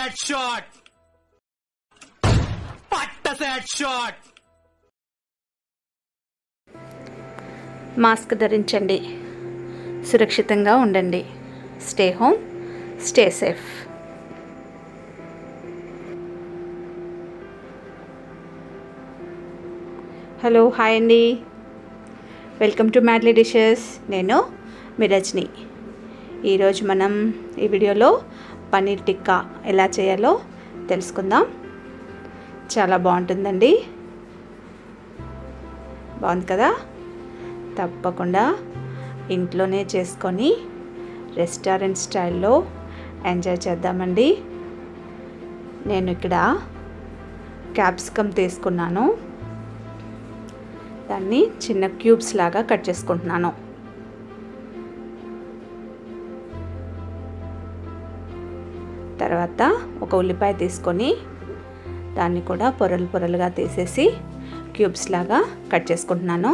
that shot! Patta that shot! Mask ధరించండి సురక్షితంగా ఉండండి stay home stay safe hello hi అండి వెల్కమ్ టు మ్యాడ్లీ డిషెస్ నేను మీ రజని ఈరోజు మనం ఈ వీడియోలో పన్నీర్ టిక్కా ఎలా చేయాలో తెలుసుకుందాం చాలా బాగుంటుందండి బాగుంది కదా తప్పకుండా ఇంట్లోనే చేసుకొని రెస్టారెంట్ స్టైల్లో ఎంజాయ్ చేద్దామండి నేను ఇక్కడ క్యాప్సికమ్ తీసుకున్నాను దాన్ని చిన్న క్యూబ్స్ లాగా కట్ చేసుకుంటున్నాను తర్వాత ఒక ఉల్లిపాయ తీసుకొని దాన్ని కూడా పొరలు పొరలుగా తీసేసి క్యూబ్స్ లాగా కట్ చేసుకుంటున్నాను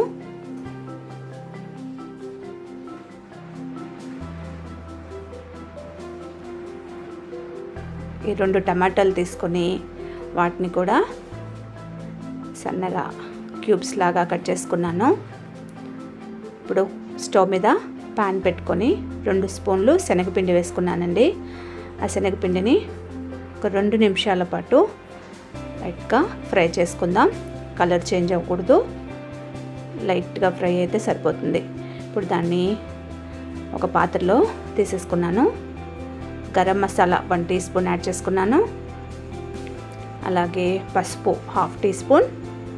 ఈ రెండు టమాటాలు తీసుకొని వాటిని కూడా సన్నగా క్యూబ్స్ లాగా కట్ చేసుకున్నాను ఇప్పుడు స్టవ్ మీద పాన్ పెట్టుకొని రెండు స్పూన్లు శనగపిండి వేసుకున్నానండి ఆ శనగపిండిని ఒక రెండు నిమిషాల పాటు లైట్గా ఫ్రై చేసుకుందాం కలర్ చేంజ్ అవ్వకూడదు లైట్గా ఫ్రై అయితే సరిపోతుంది ఇప్పుడు దాన్ని ఒక పాత్రలో తీసేసుకున్నాను garam masala one teaspoon add చేసుకున్నాను అలాగే పసుపు హాఫ్ టీ స్పూన్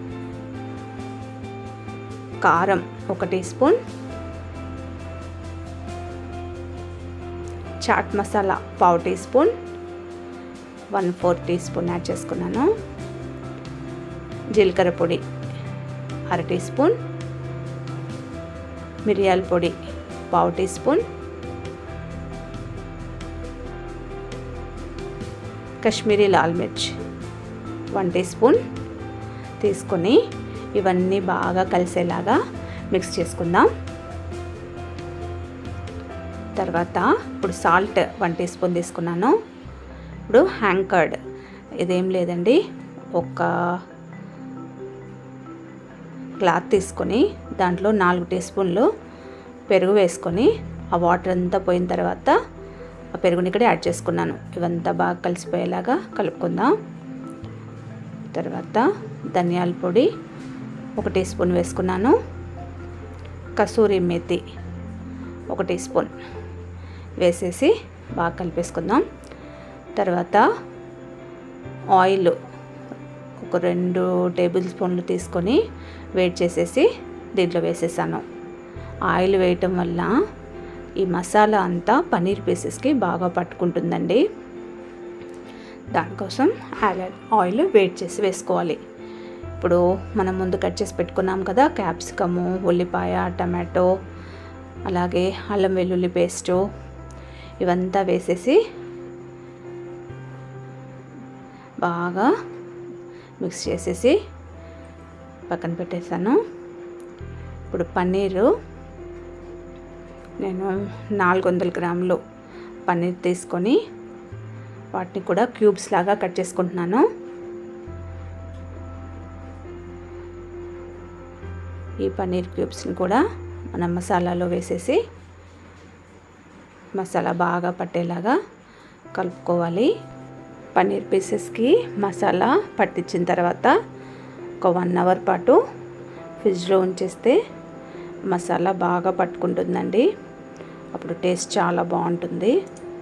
కారం ఒక టీ స్పూన్ చాట్ మసాలా పావు teaspoon one four teaspoon add చేసుకున్నాను జీలకర్ర పొడి అర టీ స్పూన్ మిరియాల పొడి పావు టీ స్పూన్ కాశ్మీరీ లాల్ మిర్చ్ వన్ టీ స్పూన్ తీసుకొని ఇవన్నీ బాగా కలిసేలాగా మిక్స్ చేసుకుందాం తర్వాత ఇప్పుడు సాల్ట్ వన్ టీ స్పూన్ తీసుకున్నాను ఇప్పుడు హ్యాంకర్డ్ ఇదేం లేదండి ఒక క్లాత్ తీసుకొని దాంట్లో నాలుగు టీ స్పూన్లు పెరుగు వేసుకొని ఆ వాటర్ అంతా పోయిన తర్వాత ఆ పెరుగుని ఇక్కడ యాడ్ చేసుకున్నాను ఇవంతా బాగా కలిసిపోయేలాగా కలుపుకుందాం తర్వాత ధనియాల పొడి ఒక టీ స్పూన్ వేసుకున్నాను కసూరి మెతి ఒక టీ స్పూన్ వేసేసి బాగా కలిపేసుకుందాం తర్వాత ఆయిల్ ఒక రెండు టేబుల్ స్పూన్లు తీసుకొని వేడి చేసేసి దీంట్లో వేసేసాను ఆయిల్ వేయటం వల్ల ఈ మసాలా అంతా పన్నీర్ పీసెస్కి బాగా పట్టుకుంటుందండి దానికోసం ఆయిల్ వేడి చేసి వేసుకోవాలి ఇప్పుడు మనం ముందు కట్ చేసి పెట్టుకున్నాం కదా క్యాప్సికము ఉల్లిపాయ టమాటో అలాగే అల్లం వెల్లుల్లి పేస్టు ఇవంతా వేసేసి బాగా మిక్స్ చేసేసి పక్కన పెట్టేశాను ఇప్పుడు పన్నీరు నేను నాలుగు వందల గ్రాములు పన్నీర్ తీసుకొని వాటిని కూడా క్యూబ్స్ లాగా కట్ చేసుకుంటున్నాను ఈ పన్నీర్ క్యూబ్స్ని కూడా మనం మసాలాలో వేసేసి మసాలా బాగా పట్టేలాగా కలుపుకోవాలి పన్నీర్ పీసెస్కి మసాలా పట్టించిన తర్వాత ఒక వన్ అవర్ పాటు ఫ్రిడ్జ్లో ఉంచేస్తే మసాలా బాగా పట్టుకుంటుందండి అప్పుడు టేస్ట్ చాలా బాగుంటుంది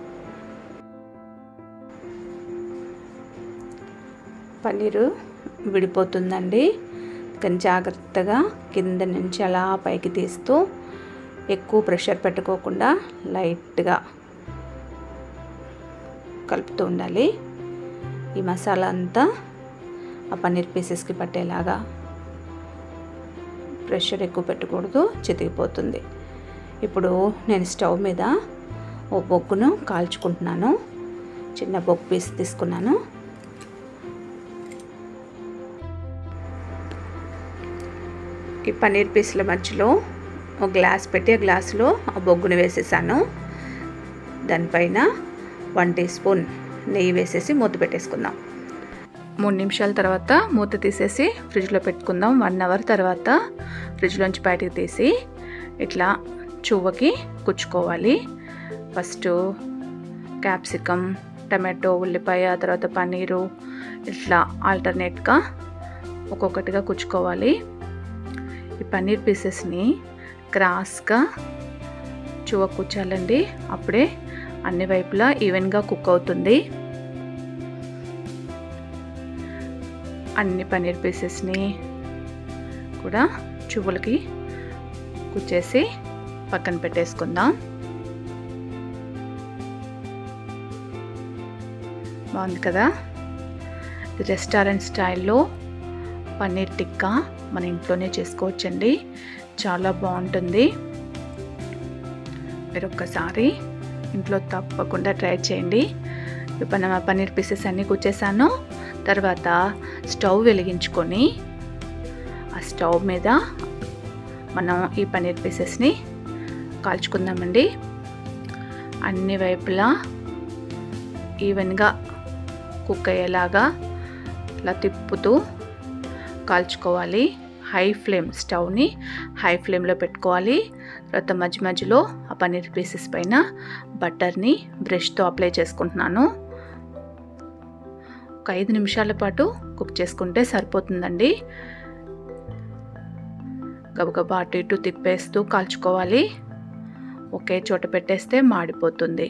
పన్నీరు విడిపోతుందండి కానీ జాగ్రత్తగా కింద నుంచి అలా పైకి తీస్తూ ఎక్కువ ప్రెషర్ పెట్టుకోకుండా లైట్గా కలుపుతూ ఉండాలి ఈ మసాలా అంతా ఆ పన్నీర్ పీసెస్కి పట్టేలాగా ప్రెషర్ ఎక్కువ పెట్టకూడదు చితికిపోతుంది ఇప్పుడు నేను స్టవ్ మీద ఓ బొగ్గును కాల్చుకుంటున్నాను చిన్న బొగ్గు పీస్ తీసుకున్నాను ఈ పన్నీర్ పీసుల మధ్యలో ఒక గ్లాస్ పెట్టి ఆ గ్లాసులో ఆ బొగ్గును వేసేసాను దానిపైన వన్ టీ స్పూన్ నెయ్యి వేసేసి మూత పెట్టేసుకుందాం మూడు నిమిషాల తర్వాత మూత తీసేసి ఫ్రిడ్జ్లో పెట్టుకుందాం వన్ అవర్ తర్వాత ఫ్రిడ్జ్లోంచి బయటకు తీసి ఇట్లా చువ్వకి కుచ్చుకోవాలి ఫస్ట్ క్యాప్సికమ్ టమాటో ఉల్లిపాయ తర్వాత పన్నీరు ఇట్లా ఆల్టర్నేట్గా ఒక్కొక్కటిగా కుచ్చుకోవాలి ఈ పన్నీర్ పీసెస్ని క్రాస్గా చువ్వ కూర్చాలండి అప్పుడే అన్ని వైపులా ఈవెన్గా కుక్ అవుతుంది అన్ని పన్నీర్ పీసెస్ని కూడా చువ్వులకి కుచ్చేసి పక్కన పెట్టేసుకుందాం బాగుంది కదా రెస్టారెంట్ స్టైల్లో పన్నీర్ టిక్కా మన ఇంట్లోనే చేసుకోవచ్చండి చాలా బాగుంటుంది మీరు ఒక్కసారి ఇంట్లో తప్పకుండా ట్రై చేయండి ఇప్పుడు మనం ఆ పన్నీర్ పీసెస్ అన్నీ కూర్చేసాను తర్వాత స్టవ్ వెలిగించుకొని ఆ స్టవ్ మీద మనం ఈ పన్నీర్ పీసెస్ని కాల్చుకుందామండి అన్ని వైపులా ఈవెన్గా కుక్ అయ్యేలాగా ఇలా తిప్పుతూ కాల్చుకోవాలి హై ఫ్లేమ్ స్టవ్ని హై ఫ్లేమ్లో పెట్టుకోవాలి తర్వాత మధ్య మధ్యలో ఆ పన్నీర్ పీసెస్ పైన బటర్ని బ్రష్తో అప్లై చేసుకుంటున్నాను ఒక ఐదు నిమిషాల పాటు కుక్ చేసుకుంటే సరిపోతుందండి గబగబా అటు ఇటు తిప్పేస్తూ కాల్చుకోవాలి ఒకే చోట పెట్టేస్తే మాడిపోతుంది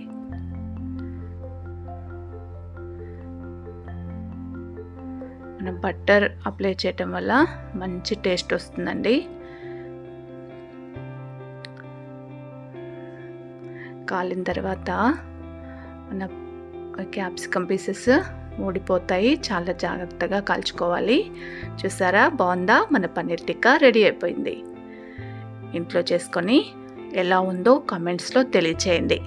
మనం బట్టర్ అప్లై చేయటం వల్ల మంచి టేస్ట్ వస్తుందండి కాలిన తర్వాత మన క్యాప్సికమ్ పీసెస్ ఊడిపోతాయి చాలా జాగ్రత్తగా కాల్చుకోవాలి చూసారా బాగుందా మన పన్నీర్ టిక్కా రెడీ అయిపోయింది ఇంట్లో చేసుకొని ఎలా ఉందో కమెంట్స్లో తెలియచేయండి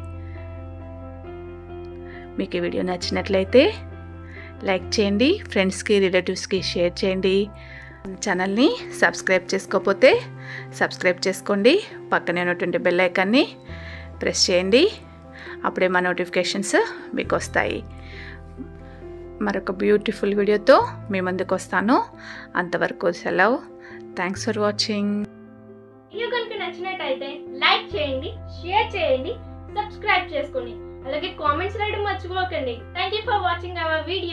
మీకు ఈ వీడియో నచ్చినట్లయితే లైక్ చేయండి ఫ్రెండ్స్కి రిలేటివ్స్కి షేర్ చేయండి ఛానల్ని సబ్స్క్రైబ్ చేసుకోకపోతే సబ్స్క్రైబ్ చేసుకోండి పక్కనే ఉన్నటువంటి బెల్ ఐకాన్ని ప్రెస్ చేయండి అప్పుడే మా నోటిఫికేషన్స్ మీకు వస్తాయి మరొక బ్యూటిఫుల్ వీడియోతో మీ ముందుకు వస్తాను అంతవరకు సెలవు థ్యాంక్స్ ఫర్ వాచింగ్ వీడియో కనుక నచ్చినట్టయితే లైక్ చేయండి షేర్ చేయండి సబ్స్క్రైబ్ చేసుకోండి అలాగే కామెంట్స్ రాయడం మర్చిపోకండి thank you for watching our video